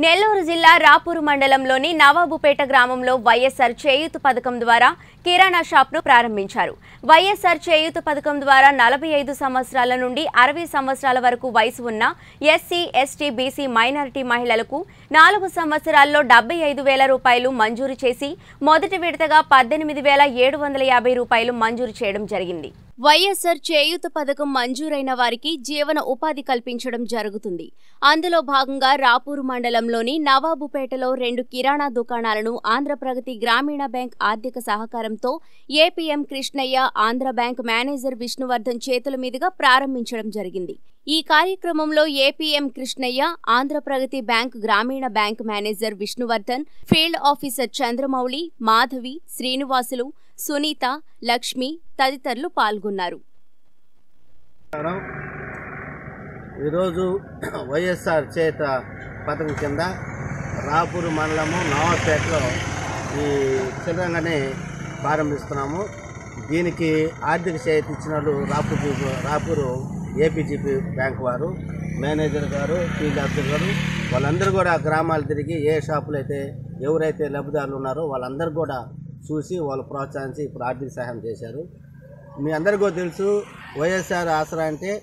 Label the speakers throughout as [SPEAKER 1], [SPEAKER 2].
[SPEAKER 1] నెల్లూరు జిల్లా రాపూరు మండలంలోని నవాబుపేట గ్రామంలో వైఎస్ఆర్ చేయూత పథకం ద్వారా కిరాణా షాప్ను ప్రారంభించారు వైఎస్ఆర్ చేయూత పథకం ద్వారా నలభై ఐదు సంవత్సరాల నుండి అరవై సంవత్సరాల వరకు వయసు ఉన్న ఎస్సీ ఎస్టీ బీసీ మైనారిటీ మహిళలకు నాలుగు సంవత్సరాల్లో డెబ్బై ఐదు వేల రూపాయలు మంజూరు చేసి మొదటి విడతగా పద్దెనిమిది వేల ఏడు వందల యాభై రూపాయలు మంజూరు చేయడం జరిగింది వైఎస్ఆర్ చేయూత పథకం మంజూరైన వారికి జీవన ఉపాధి కల్పించడం జరుగుతుంది అందులో భాగంగా రాపూరు మండలంలోని నవాబుపేటలో రెండు కిరాణా దుకాణాలను ఆంధ్రప్రగతి గ్రామీణ బ్యాంక్ ఆర్థిక సహకారంతో APM Krishnaiah Andhra bank manager Vishnuvardhan చేతుల మీదుగా ప్రారంభించడం జరిగింది ఈ కార్యక్రమంలో ఏపీఎం కృష్ణయ్య ఆంధ్రప్రగతి బ్యాంక్ గ్రామీణ bank manager Vishnuvardhan field officer Chandramouli Madhavi Srinivasulu Sunitha Lakshmi తదితరులు పాల్గొన్నారు
[SPEAKER 2] నమస్కారం ఈరోజు వైఎస్ఆర్ చేత పథకం కింద రాపూరు మండలము నవాపేటలో ఈ చిల్లంగానే ప్రారంభిస్తున్నాము దీనికి ఆర్థిక చేతి ఇచ్చిన వాళ్ళు Rapur GP- Rapur APGP bank వారు మేనేజర్ గారు ఫీల్డ్ ఆఫీసర్ గారు వాళ్ళందరూ కూడా గ్రామాలు తిరిగి ఏ షాపులు అయితే ఎవరైతే లబ్ధిదారులు ఉన్నారో వాళ్ళందరూ కూడా చూసి వాళ్ళు ప్రోత్సహించి ఇప్పుడు ఆర్థిక సహాయం చేశారు మీ అందరికీ తెలుసు వైఎస్ఆర్ ఆసరా అంటే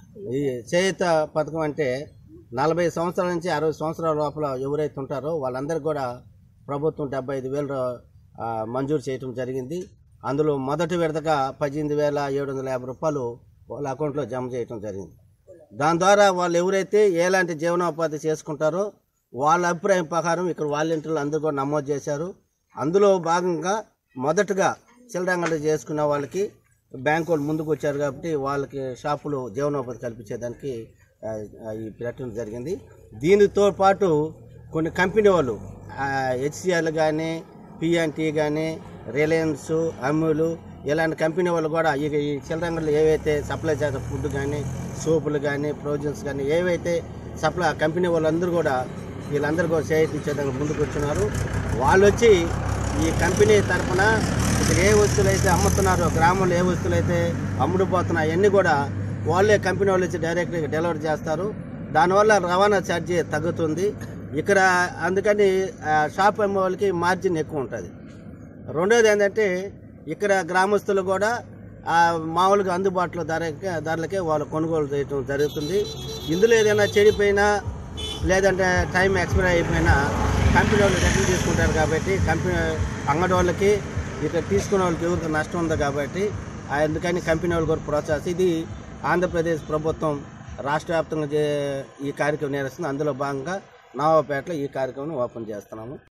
[SPEAKER 2] ఈ చేయుత పథకం అంటే నలభై సంవత్సరాల నుంచి అరవై సంవత్సరాల లోపల ఎవరైతే ఉంటారో వాళ్ళందరికీ కూడా ప్రభుత్వం డెబ్బై ఐదు వేలు ఆ, మంజూరు చేయటం జరిగింది అందులో మొదటి విడతగా పద్దెనిమిది వేల ఏడు వందల యాభై రూపాయలు వాళ్ళ అకౌంట్లో జమ చేయటం జరిగింది దాని ద్వారా వాళ్ళు ఎవరైతే ఎలాంటి జీవనోపాధి చేసుకుంటారో వాళ్ళ అభిప్రాయం ప్రకారం ఇక్కడ వాలంటీర్లు అందరూ కూడా నమోదు చేశారు అందులో భాగంగా మొదటగా చిల్లరంగడి చేసుకున్న వాళ్ళకి బ్యాంక్ వాళ్ళు ముందుకు వచ్చారు కాబట్టి వాళ్ళకి షాపులు జీవనోపాధి కల్పించేదానికి ఆ, ఆ, ఈ పెట్టడం జరిగింది దీనితో పాటు కొన్ని కంపెనీ వాళ్ళు హెచ్సిఎల్ కానీ పిఎన్టీ కానీ రిలయన్స్ అమూలు ఇలాంటి కంపెనీ వాళ్ళు కూడా ఈ ఈ చిల్లరంగంలో ఏవైతే సప్లై చేసే ఫుడ్ కానీ సోపులు కానీ ప్రొవిజన్స్ కానీ ఏవైతే సప్లై ఆ కంపెనీ వాళ్ళందరూ కూడా వీళ్ళందరూ కూడా చేయించేదానికి ముందుకు వచ్చినారు వాళ్ళు వచ్చి ఈ కంపెనీ తరఫున ఇక్కడ ఏ వస్తువులు అయితే అమ్ముతున్నారో గ్రామంలో ఏ వస్తువులు అయితే అమ్ముడుపోతున్నాయో అవన్నీ కూడా వాళ్ళే కంపెనీ వాళ్ళు వచ్చి డైరెక్ట్గా డెలివరీ చేస్తారు దానివల్ల రవాణా ఛార్జీ తగ్గుతుంది ఇక్కడ అందుకని ఆ, షాప్ అమ్మే వాళ్ళకి మార్జిన్ ఎక్కువ ఉంటుంది రెండోది ఏంటంటే ఇక్కడ గ్రామస్తులు కూడా ఆ, మామూలుగా అందుబాటులో ధర ధరలకే వాళ్ళు కొనుగోలు చేయడం జరుగుతుంది ఇందులో ఏదైనా చెడిపోయినా లేదంటే టైం ఎక్స్పైర్ అయిపోయినా కంపెనీ వాళ్ళు రిటర్న్ తీసుకుంటారు కాబట్టి కంపెనీ అంగడి వాళ్ళకి ఇక్కడ తీసుకునే వాళ్ళకి ఎవరికి నష్టం ఉంది కాబట్టి ఆ అందుకని కంపెనీ వాళ్ళు కూడా ప్రోత్సహిస్తారు ఇది ఆంధ్రప్రదేశ్ ప్రభుత్వం రాష్ట్ర వ్యాప్తంగా చే- ఈ కార్యక్రమం నిర్వహిస్తుంది అందులో భాగంగా నవాపేటలో ఈ కార్యక్రమం ఓపెన్ చేస్తున్నాము